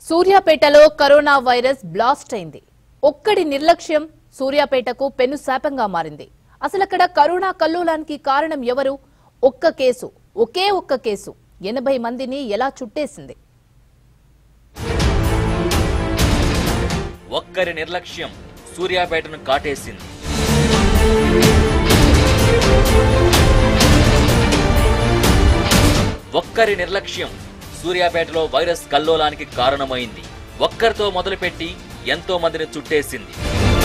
సూర్యాపేటలో corona virus blast అయింది ఒక్కడి నిర్లక్ష్యం సూర్యాపేటకు పెను శాపంగా మారింది అసలక్కడ కరోనా కల్లోలానికి కారణం ఎవరు ఒక్క కేసు ఒకే ఒక్క కేసు ఎనభై మందిని ఎలా చుట్టేసింది ఒక్కరి నిర్లక్ష్యం సూర్యాపేటను కాటేసింది ఒక్కరి నిర్లక్ష్యం సూర్యాపేటలో వైరస్ కల్లోలానికి కారణమైంది ఒక్కరితో మొదలుపెట్టి ఎంతో మందిని చుట్టేసింది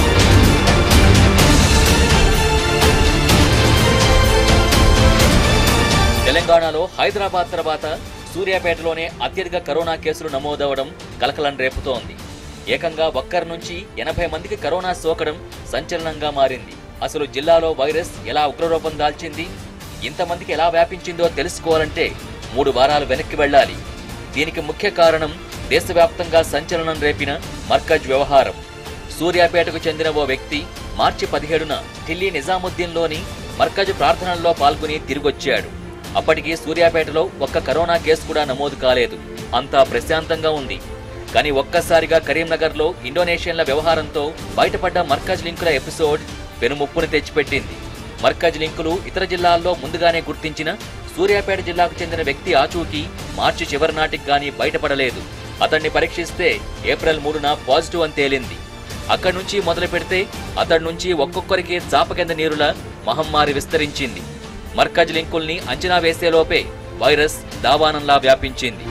తెలంగాణలో హైదరాబాద్ తర్వాత సూర్యాపేటలోనే అత్యధిక కరోనా కేసులు నమోదవడం కలకలం రేపుతోంది ఏకంగా ఒక్కరి నుంచి ఎనభై మందికి కరోనా సోకడం సంచలనంగా మారింది అసలు జిల్లాలో వైరస్ ఎలా ఉగ్రరూపం దాల్చింది ఇంతమందికి ఎలా వ్యాపించిందో తెలుసుకోవాలంటే మూడు వారాలు వెనక్కి వెళ్ళాలి దీనికి ముఖ్య కారణం దేశవ్యాప్తంగా సంచలనం రేపిన మర్కజ్ వ్యవహారం సూర్యాపేటకు చెందిన ఓ వ్యక్తి మార్చి పదిహేడున ఢిల్లీ నిజాముద్దీన్లోని మర్కజ్ ప్రార్థనల్లో పాల్గొని తిరిగొచ్చాడు అప్పటికి సూర్యాపేటలో ఒక్క కరోనా కేసు కూడా నమోదు కాలేదు అంతా ప్రశాంతంగా ఉంది కానీ ఒక్కసారిగా కరీంనగర్లో ఇండోనేషియన్ల వ్యవహారంతో బయటపడ్డ మర్కజ్ లింకుల ఎపిసోడ్ పెనుముప్పును తెచ్చిపెట్టింది మర్కజ్ లింకులు ఇతర జిల్లాల్లో ముందుగానే గుర్తించిన సూర్యాపేట జిల్లాకు చెందిన వ్యక్తి ఆచూకీ మార్చి చివరి నాటికి గానీ బయటపడలేదు అతన్ని పరీక్షిస్తే ఏప్రిల్ మూడున పాజిటివ్ అని తేలింది అక్కడి నుంచి మొదలు పెడితే అతడి నుంచి ఒక్కొక్కరికి చాప కింద నీరుల మహమ్మారి విస్తరించింది మర్కజ్ లింకుల్ని అంచనా వేసేలోపే వైరస్ దావానంలా వ్యాపించింది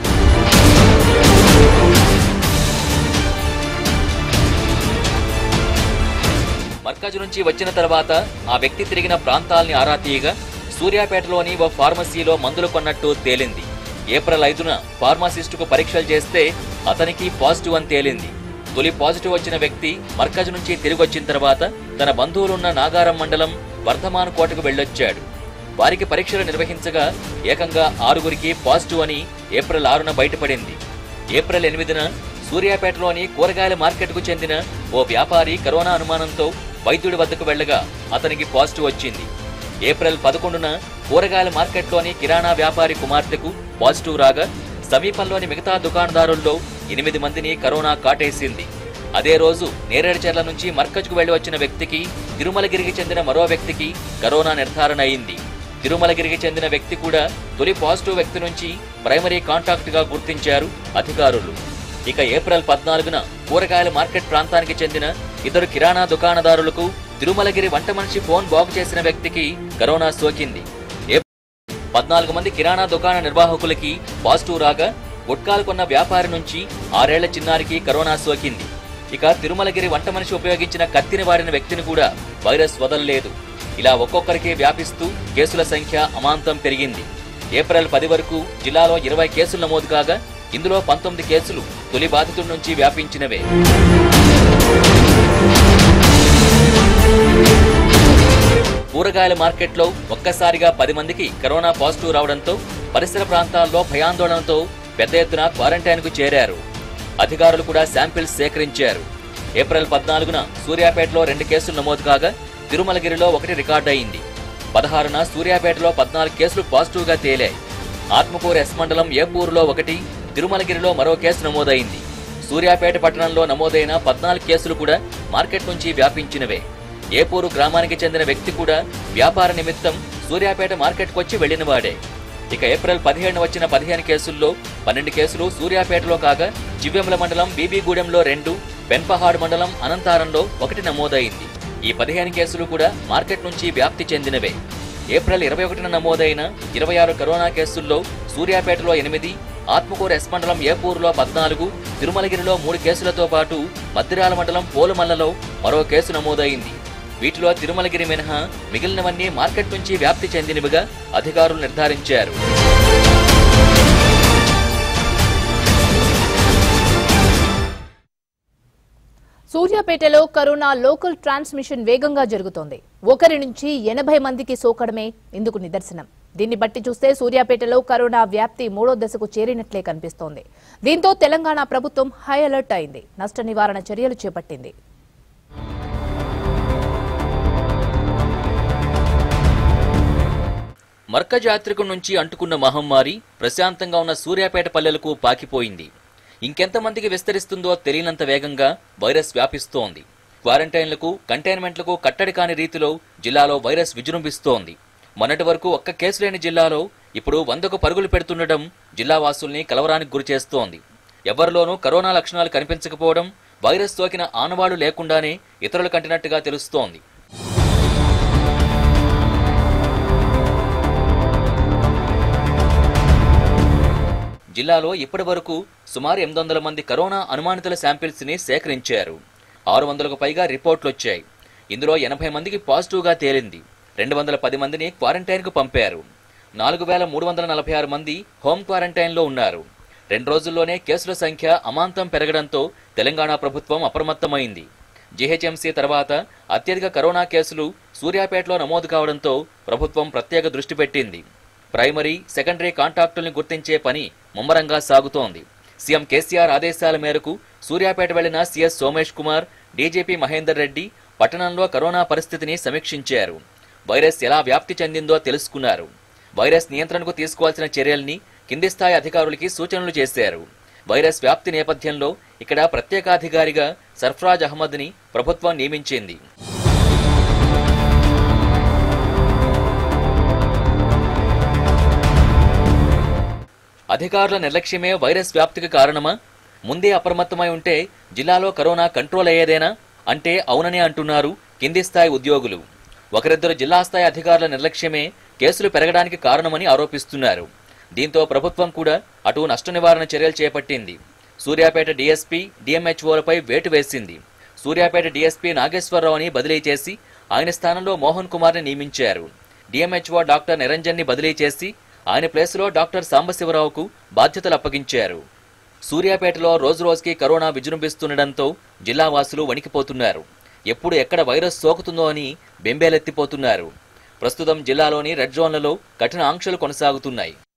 మర్కజ్ నుంచి వచ్చిన తర్వాత ఆ వ్యక్తి తిరిగిన ప్రాంతాల్ని ఆరా తీయగా సూర్యాపేటలోని ఓ ఫార్మసీలో మందులు కొన్నట్టు తేలింది ఏప్రిల్ ఐదున ఫార్మాసిస్టుకు పరీక్షలు చేస్తే అతనికి పాజిటివ్ అని తేలింది తొలి పాజిటివ్ వచ్చిన వ్యక్తి మర్కజ్ నుంచి తిరిగి వచ్చిన తర్వాత తన బంధువులున్న నాగారం మండలం వర్ధమాన్ కోటకు వెళ్ళొచ్చాడు వారికి పరీక్షలు నిర్వహించగా ఏకంగా ఆరుగురికి పాజిటివ్ అని ఏప్రిల్ ఆరున బయటపడింది ఏప్రిల్ ఎనిమిదిన సూర్యాపేటలోని కూరగాయల మార్కెట్కు చెందిన ఓ వ్యాపారి కరోనా అనుమానంతో వైద్యుడి వద్దకు వెళ్ళగా అతనికి పాజిటివ్ వచ్చింది ఏప్రిల్ పదకొండున కూరగాయల మార్కెట్లోని కిరాణా వ్యాపారి కుమార్తెకు పాజిటివ్ రాగా సమీపంలోని మిగతా దుకాణదారుల్లో ఎనిమిది మందిని కరోనా కాటేసింది అదే రోజు నేరేడుచెర్ల నుంచి మర్కజ్కు వెళ్లి వచ్చిన వ్యక్తికి తిరుమలగిరికి చెందిన మరో వ్యక్తికి కరోనా నిర్ధారణ అయింది తిరుమలగిరికి చెందిన వ్యక్తి కూడా తొలి పాజిటివ్ వ్యక్తి నుంచి ప్రైమరీ కాంటాక్ట్ గా గుర్తించారు అధికారులు ఇక ఏప్రిల్ పద్నాలుగున కూరగాయల మార్కెట్ ప్రాంతానికి చెందిన ఇద్దరు కిరాణా దుకాణదారులకు తిరుమలగిరి వంట మనిషి ఫోన్ బాగు చేసిన వ్యక్తికి కరోనా సోకింది ఏప్రిల్ పద్నాలుగు మంది కిరాణా దుకాణ నిర్వాహకులకి పాజిటివ్ రాగా గుట్కాలు కొన్న వ్యాపారి నుంచి ఆరేళ్ల చిన్నారికి కరోనా సోకింది ఇక తిరుమలగిరి వంట మనిషి ఉపయోగించిన కత్తిని వాడిన వ్యక్తిని కూడా వైరస్ వదలలేదు ఇలా ఒక్కొక్కరికి వ్యాపిస్తూ కేసుల సంఖ్య అమాంతం పెరిగింది ఏప్రిల్ పది వరకు జిల్లాలో ఇరవై కేసులు నమోదు కాగా ఇందులో పంతొమ్మిది కేసులు తొలి బాధితుల నుంచి వ్యాపించినవే కూరగాయల మార్కెట్లో ఒక్కసారిగా పది మందికి కరోనా పాజిటివ్ రావడంతో పరిసర ప్రాంతాల్లో భయాందోళనతో పెద్ద ఎత్తున క్వారంటైన్కు చేరారు అధికారులు కూడా శాంపిల్స్ సేకరించారు ఏప్రిల్ పద్నాలుగున సూర్యాపేటలో రెండు కేసులు నమోదు కాగా తిరుమలగిరిలో ఒకటి రికార్డు అయింది పదహారున సూర్యాపేటలో పద్నాలుగు కేసులు పాజిటివ్గా తేలాయి ఆత్మకూరు ఎస్ మండలం ఏపూరులో ఒకటి తిరుమలగిరిలో మరో కేసు నమోదైంది సూర్యాపేట పట్టణంలో నమోదైన పద్నాలుగు కేసులు కూడా మార్కెట్ నుంచి వ్యాపించినవే ఏపూరు గ్రామానికి చెందిన వ్యక్తి కూడా వ్యాపార నిమిత్తం సూర్యాపేట మార్కెట్కు వచ్చి వెళ్లినవాడే ఇక ఏప్రిల్ పదిహేను వచ్చిన పదిహేను కేసుల్లో పన్నెండు కేసులు సూర్యాపేటలో కాగా జివ్వెముల మండలం బీబీగూడెంలో రెండు పెన్పహాడ్ మండలం అనంతారంలో ఒకటి నమోదైంది ఈ పదిహేను కేసులు కూడా మార్కెట్ నుంచి వ్యాప్తి చెందినవే ఏప్రిల్ ఇరవై ఒకటిన నమోదైన ఇరవై ఆరు కరోనా కేసుల్లో సూర్యాపేటలో ఎనిమిది ఆత్మకూరు ఎస్ మండలం ఏపూరులో పద్నాలుగు తిరుమలగిరిలో మూడు కేసులతో పాటు మద్దిరాల మండలం పోలుమల్లలో మరో కేసు నమోదైంది వీటిలో తిరుమలగిరి మినహా మిగిలినవన్నీ మార్కెట్ నుంచి వ్యాప్తి చెందినవిగా అధికారులు నిర్ధారించారు సూర్యాపేటలో కరోనా లోకల్ ట్రాన్స్మిషన్ వేగంగా జరుగుతోంది ఒకరి నుంచి ఎనభై మందికి సోకడమే ఇందుకు నిదర్శనం దీన్ని బట్టి చూస్తే సూర్యాపేటలో కరోనా వ్యాప్తి మూడో దశకు చేరినట్లే కనిపిస్తోంది దీంతో తెలంగాణ ప్రభుత్వం హై అలర్ట్ అయింది నష్ట నివారణ చర్యలు చేపట్టింది మర్కజ్ యాత్రికుడి నుంచి అంటుకున్న మహమ్మారి ప్రశాంతంగా ఉన్న సూర్యాపేట పల్లెలకు పాకిపోయింది ఇంకెంతమందికి విస్తరిస్తుందో తెలియనంత వేగంగా వైరస్ వ్యాపిస్తోంది క్వారంటైన్లకు కంటైన్మెంట్లకు కట్టడి కాని రీతిలో జిల్లాలో వైరస్ విజృంభిస్తోంది మొన్నటి వరకు ఒక్క కేసు లేని జిల్లాలో ఇప్పుడు వందకు పరుగులు పెడుతుండటం జిల్లా వాసుల్ని కలవరానికి గురిచేస్తోంది ఎవరిలోనూ కరోనా లక్షణాలు కనిపించకపోవడం వైరస్ సోకిన ఆనవాళ్లు లేకుండానే ఇతరులు కంటినట్టుగా తెలుస్తోంది జిల్లాలో ఇప్పటి వరకు సుమారు ఎనిమిది వందల మంది కరోనా అనుమానితుల శాంపిల్స్ ని సేకరించారు ఆరు వందలకు పైగా రిపోర్ట్లు వచ్చాయి ఇందులో ఎనభై మందికి పాజిటివ్గా తేలింది రెండు వందల పది మందిని క్వారంటైన్కు పంపారు నాలుగు వేల మూడు వందల నలభై ఆరు మంది హోమ్ క్వారంటైన్లో ఉన్నారు రెండు రోజుల్లోనే కేసుల సంఖ్య అమాంతం పెరగడంతో తెలంగాణ ప్రభుత్వం అప్రమత్తమైంది జీహెచ్ఎంసీ తర్వాత అత్యధిక కరోనా కేసులు సూర్యాపేటలో నమోదు కావడంతో ప్రభుత్వం ప్రత్యేక దృష్టి పెట్టింది ప్రైమరీ సెకండరీ కాంటాక్టుల్ని గుర్తించే పని ముమ్మరంగా సాగుతోంది సీఎం కేసీఆర్ ఆదేశాల మేరకు సూర్యాపేట వెళ్లిన సీఎస్ సోమేష్ కుమార్ డీజీపీ మహేందర్ రెడ్డి పట్టణంలో కరోనా పరిస్థితిని సమీక్షించారు వైరస్ ఎలా వ్యాప్తి చెందిందో తెలుసుకున్నారు వైరస్ నియంత్రణకు తీసుకోవాల్సిన చర్యల్ని కింది స్థాయి అధికారులకి సూచనలు చేశారు వైరస్ వ్యాప్తి నేపథ్యంలో ఇక్కడ ప్రత్యేకాధికారిగా సర్ఫరాజ్ అహ్మద్ని ప్రభుత్వం నియమించింది అధికారుల నిర్లక్ష్యమే వైరస్ వ్యాప్తికి కారణమా ముందే అప్రమత్తమై ఉంటే జిల్లాలో కరోనా కంట్రోల్ అయ్యేదేనా అంటే అవుననే అంటున్నారు కింది స్థాయి ఉద్యోగులు ఒకరిద్దరు జిల్లా స్థాయి అధికారుల నిర్లక్ష్యమే కేసులు పెరగడానికి కారణమని ఆరోపిస్తున్నారు దీంతో ప్రభుత్వం కూడా అటు నష్ట నివారణ చర్యలు చేపట్టింది సూర్యాపేట డీఎస్పీ డిఎంహెచ్ఓలపై వేటు వేసింది సూర్యాపేట డీఎస్పీ నాగేశ్వరరావుని బదిలీ చేసి ఆయన స్థానంలో మోహన్ కుమార్ని నియమించారు డిఎంహెచ్ఓ డాక్టర్ నిరంజన్ని బదిలీ చేసి ఆయన ప్లేసులో డాక్టర్ సాంబశివరావుకు బాధ్యతలు అప్పగించారు సూర్యాపేటలో రోజురోజుకి కరోనా విజృంభిస్తుండటంతో జిల్లా వాసులు వణికిపోతున్నారు ఎప్పుడు ఎక్కడ వైరస్ సోకుతుందో అని బెంబేలెత్తిపోతున్నారు ప్రస్తుతం జిల్లాలోని రెడ్ జోన్లలో కఠిన ఆంక్షలు కొనసాగుతున్నాయి